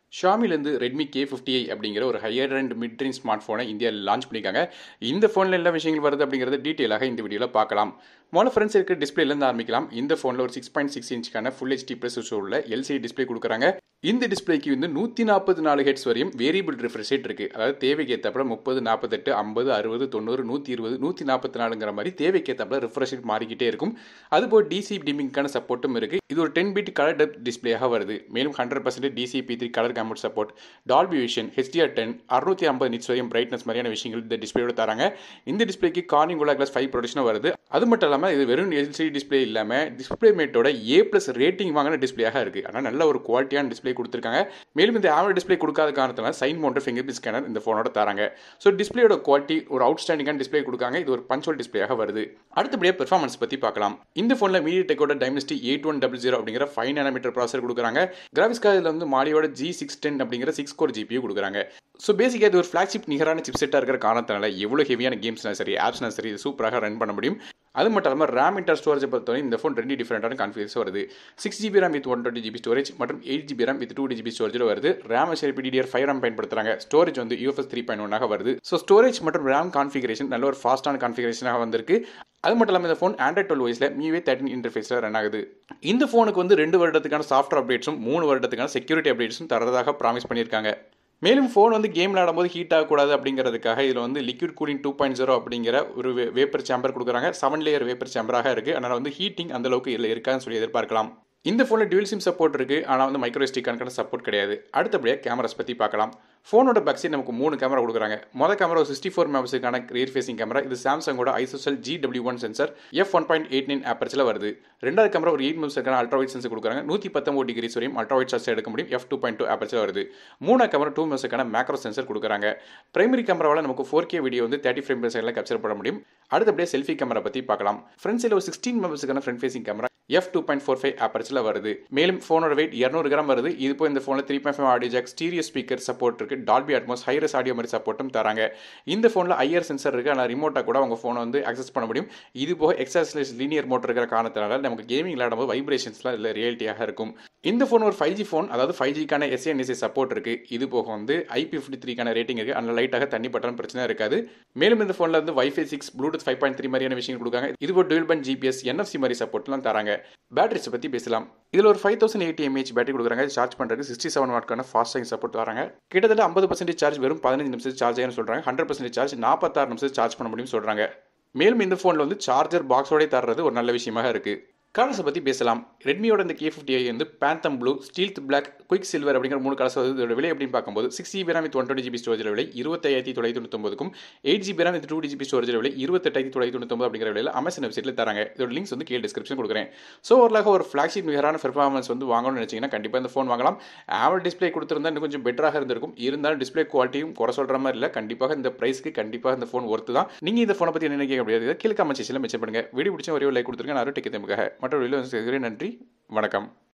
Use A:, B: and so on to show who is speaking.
A: ஷாமிலேருந்து Redmi K fifty i அப்படிங்கிற ஒரு higher and mid range smart ஃபோனை இந்தியாவில் லான்ச் பண்ணியிருக்காங்க இந்த ஃபோனில் என்ன விஷயங்கள் வருது அப்படிங்கிறத டீட்டெயிலாக இந்த வீடியோவில் பார்க்கலாம் முதல்ல ஃப்ரெண்ட்ஸ் இருக்கிற டிஸ்பிளேலேருந்து ஆரம்பிக்கலாம் இந்த ஃபோனில் ஒரு சிக்ஸ் பாயிண்ட் சிக்ஸ் இன்ச்சுக்கான ஃபுல் ஹெச்டி ப்ளஸ் உள்ள எல்சிடி டிஸ்பிளே கொடுக்குறாங்க இந்த டிஸ்பிளேக்கு வந்து நூற்றி நாற்பது நாலு ஹெட்ஸ் வரையும் வேரியபிள் ரிஃப்ரெஷ் ரேட் இருக்குது அதாவது தேவைக்கு ஏற்றப்பட முப்பது நாற்பத்தெட்டு ஐம்பது அறுபது தொண்ணூறு நூற்றி இருபது நூற்றி நாற்பத்தி நாலுங்கிற மாதிரி தேவைக்கு ஏற்றப்பட ரிஃப்ரெஷ் ரேட் மாறிக்கிட்டே இருக்கும் அதுபோல் டிசி டிமிங்கான சப்போர்ட்டும் இருக்குது இது ஒரு டென் பிட் கலர் டெப் டிஸ்பிளேயாக வருது மேலும் hundred percent DC P three colour gamut support Dolby vision HDR ten அறுநூத்தி ஐம்பது நிட்ஸ் வரையும் பிரைட்னஸ் மாதிரியான விஷயங்கள் இந்த டிஸ்பிளேயோட தராங்க இந்த டிஸ்பிளேக்கு கார்னிங் உலா கிளாஸ் ஃபைவ் ப்ரொடக்ஷனும் வருது அது மட்டும் இல்லாமல் இது வெறும் எல்சிடி டிஸ்பிளே இல்லாமல் டிஸ்பிளே மேட்டோட ஏ ப்ளஸ் ரேட்டிங் வாங்கின டிஸ்பிளேயாக இருக்குது ஆனால் நல்ல ஒரு குவாலிட்டியான டிஸ்பிளே கொடுத்துருக்காங்க மேலும் இந்த ஆவரேஜ் டிஸ்பிளே கொடுக்காத காரணத்தினால சைன் மவுண்டர் ஃபிங்கர் பிரிண்ட் ஸ்கேனர் இந்த ஃபோனோட தராங்க ஸோ டிஸ்பிளேயோட குவாலிட்டி ஒரு அவுட்ஸ்டாண்டிங்கான டிஸ்பிளே கொடுக்காங்க இது ஒரு பஞ்சுவல் டிஸ்பிளேயாக வருது அடுத்தபடியாக பெர்ஃபார்மன்ஸ் பற்றி பார்க்கலாம் இந்த ஃபோனில் மீடியா டெக்கோட Dimensity eight one double zero அப்படிங்கிற ஃபைவ் நானோமீட்டர் ப்ராசர் கொடுக்குறாங்க கிராஃபிக்ஸ் கார்டில் வந்து மாடியோட ஜி சிக்ஸ் டென் அப்படிங்கிற சிக்ஸ் கோர் ஜிபியூ கொடுக்குறாங்க ஸோ பேசிக்காக இது ஒரு ஃப்ளாக்ஷிப் நிகரான சிப் செட்டாக இருக்கிற காரணத்தினால எவ்வளோ ஹெவியான கேம்ஸ்னா சரி ஆப்ஸ்னா சரி இது சூப்பராக ரன் பண்ண முடியும் அது மட்டும் இல்லாமல் ரேம் இன்டர் ஸ்டோரேஜை பொறுத்தவரை இந்த ஃபோன் ரெண்டு டிஃப்ரெண்டான கான்ஃபிகர்ஸ் வருது six GB RAM with one twenty GB storage மற்றும் eight GB RAM with two GB ஸ்டோரேஜில் வருது ரேம் ஷேர் டிடிஆர் ஃபைவ் ரேம் பயன்படுத்துறாங்க ஸ்டோரேஜ் வந்து யூஎஃப்எஸ் த்ரீ பாயிண்ட் ஒன்னாக வருது ஸோ ஸ்டோரேஜ் மற்றும் ரேம் கான்ஃபிகரேஷன் நல்ல ஒரு ஃபாஸ்டான கான்ஃபிகரேஷனாக வந்திருக்கு அது மட்டும் இல்லாமல் இந்த ஃபோன் ஆண்ட்ராய்ட் டுவெல் வயசில் மியூவே தேர்ட்டின் இன்டர்ஃபேஸில் ரன் ஆகுது இந்த ஃபோனுக்கு வந்து ரெண்டு வருடத்துக்கான சாஃப்ட்வேர் அப்டேட்ஸும் மூணு வருடத்துக்கான செக்யூரிட்டி அப்டேட்ஸும் தரதாக ப்ராமிஸ் பண்ணியிருக்காங்க மேலும் ஃபோன் வந்து கேம் விளையாடும்போது ஹீட் ஆகக்கூடாது அப்படிங்கிறதுக்காக இதில் வந்து liquid cooling two point zero அப்படிங்கிற ஒரு வேப்பர் சேம்பர் கொடுக்குறாங்க செவன் லேயர் வேப்பர் சேம்பராக இருக்குது அதனால் வந்து ஹீட்டிங் அந்த அளவுக்கு இதில் இருக்கான்னு சொல்லி எதிர்பார்க்கலாம் இந்த ஃபோனில் டியூல் சிம் சப்போர்ட் இருக்குது ஆனால் வந்து மைக்ரோஸ்டிக்கான சப்போர்ட் கிடையாது அடுத்தபடியாக கேமராஸ் பற்றி பார்க்கலாம் ஃபோனோட பேக் சைட் நமக்கு மூணு கேமரா கொடுக்குறாங்க மொதல் கேமரா சிக்ஸ்டி ஃபோர் மெகாபிக்சலுக்கான ரியர் ஃபேசிங் கேமரா இது சாம்சங்கோட ISOCELL G W one sensor f one point eight nine ஆப்பர்ச்சில் வருது ரெண்டாவது கேமரா ஒரு எயிட் மெகாபிக்சலுக்கான அல்ட்ராவைட் சென்சர் கொடுக்குறாங்க நூற்றி பத்தொம்பது டிகிரிஸ் வரையும் அல்ட்ராவைட் சார்ஜ் எடுக்க முடியும் எஃப் டூ பாயிண்ட் டூ ஆப்பர்ச்சில் வருது மூணாவது கேமரா டூ மெகாபிக்சலுக்கான மேக்ரோ சென்சர் கொடுக்குறாங்க பிரைமரி கேமராவில் நமக்கு ஃபோர் கே வீடியோ வந்து தேர்ட்டி ஃப்ரேம் செகண்டில் கேப்சர் பண்ண முடியும் அடுத்தபடியே செல்ஃபி கேமரா பற்றி பார்க்கலாம் ஃப்ரண்ட் சைடில் ஒரு சிக்ஸ்டீன் மெகாபிக்சலுக்கான front facing camera f two point four five ஆப்பர்ச்சில் வருது மேலும் ஃபோனோட வெயிட் இரநூறு கிராம் வருது இது இப்போ இந்த ஃபோனில் three point five audio jack stereo speaker support இருக்குது டால்பி அட்மோஸ் ஹைரஸ் ஆடியோ மாதிரி சப்போர்ட்டும் தராங்க இந்த ஃபோனில் ஐயர் சென்சர் இருக்குது ஆனால் ரிமோட்டாக கூட உங்கள் ஃபோனை வந்து அக்சஸ் பண்ண முடியும் இது போக எக்ஸாஸ்லெஸ் லீனியர் மோட்டர் இருக்கிற காரணத்தினால நமக்கு கேமிங் விளையாடும்போது வைப்ரேஷன்ஸ்லாம் இதில் ரியாலிட்டியாக இருக்கும் இந்த ஃபோன் ஒரு ஃபைவ் ஜி ஃபோன் அதாவது ஃபைவ் ஜிக்கான எஸ்ஏஎன்எஸ்ஏ சப்போர்ட் இருக்குது இது போக வந்து ஐபி ஃபிஃப்டி த்ரீக்கான ரேட்டிங் இருக்குது அதில் லைட்டாக தண்ணி பட்டாலும் பிரச்சனை இருக்காது மேலும் இந்த ஃபோனில் வந்து wifi six Bluetooth five point three மாதிரியான விஷயங்கள் கொடுக்காங்க இது போல் டுவெல் பன் ஜிபிஎஸ் என்எஃப்சி மாதிரி சப்போர்ட்லாம் தராங்க பேட்டரிஸ் பற்றி பேசலாம் இதில் ஒரு five thousand eighty M A H battery கொடுக்குறாங்க சார்ஜ் பண்ணுறதுக்கு சிக்ஸ்டி செவன் வாட்க்கான ஃபாஸ்ட் சார்ஜிங் சப்போர்ட் தராங்க கிட்டத்தட்ட ஐம்பது பர்சன்டேஜ் சார்ஜ் வெறும் பதினஞ்சு நிமிஷம் சார்ஜ் ஆகும் சொல்கிறாங்க ஹண்ட்ரட் பர்சன்டேஜ் சார்ஜ் நாற்பத்தாறு நிமிஷம் சார்ஜ் பண்ண முடியும்னு சொல்கிறாங்க மேலும் இந்த ஃபோனில் வந்து சார்ஜர் பாக்ஸோடய தர்றது ஒரு நல்ல விஷயமாக இருக்குது கலர்ஸை பற்றி பேசலாம் ரெட்மியோட இந்த கே ஃபிஃப்டி ஐ வந்து phantom blue stealth black quick silver அப்படிங்கிற மூணு கலர்ஸ் வந்து இதோட விலை அப்படின்னு பார்க்கும்போது six GB RAM with one twenty GB storage விலை இருபத்தாயிரத்தி தொள்ளாயிரத்தி தொண்ணூத்தொம்பதுக்கும் eight GB RAM with two GB storage விலை இருபத்தெட்டாயிரத்தி தொள்ளாயிரத்தி தொண்ணூத்தொம்பது அப்படிங்கிற விலையில் அமேசான் வெப்சைட்டில் தராங்க இதோட லிங்க்ஸ் வந்து கீழே டிஸ்கிரிப்ஷன் கொடுக்குறேன் ஸோ ஓரளவுக்கு ஒரு ஃப்ளாக்ஷிப் நிகரான பெர்ஃபார்மன்ஸ் வந்து வாங்கணும்னு நினச்சிங்கன்னா கண்டிப்பாக இந்த ஃபோன் வாங்கலாம் ஆவல் டிஸ்பிளே கொடுத்துருந்தா இன்னும் கொஞ்சம் பெட்டராக இருந்திருக்கும் இருந்தாலும் டிஸ்பிளே குவாலிட்டியும் குறை சொல்கிற மாதிரி இல்லை கண்டிப்பாக இந்த ப்ரைஸ்க்கு கண்டிப்பாக இந்த ஃபோன் ஒர்த்து தான் நீங்கள் இந்த ஃபோனை பற்றி என்ன நினைக்க முடியாது கீழே கமெண்ட் செக்ஷனில் மெச்சம் பண்ணுங்கள் வீடியோ பிடிச்ச ஒரே லைக் கொடுத்துருங்க நான் டெக்கு தமுக்காக மற்ற வீடியோ நன்றி வணக்கம்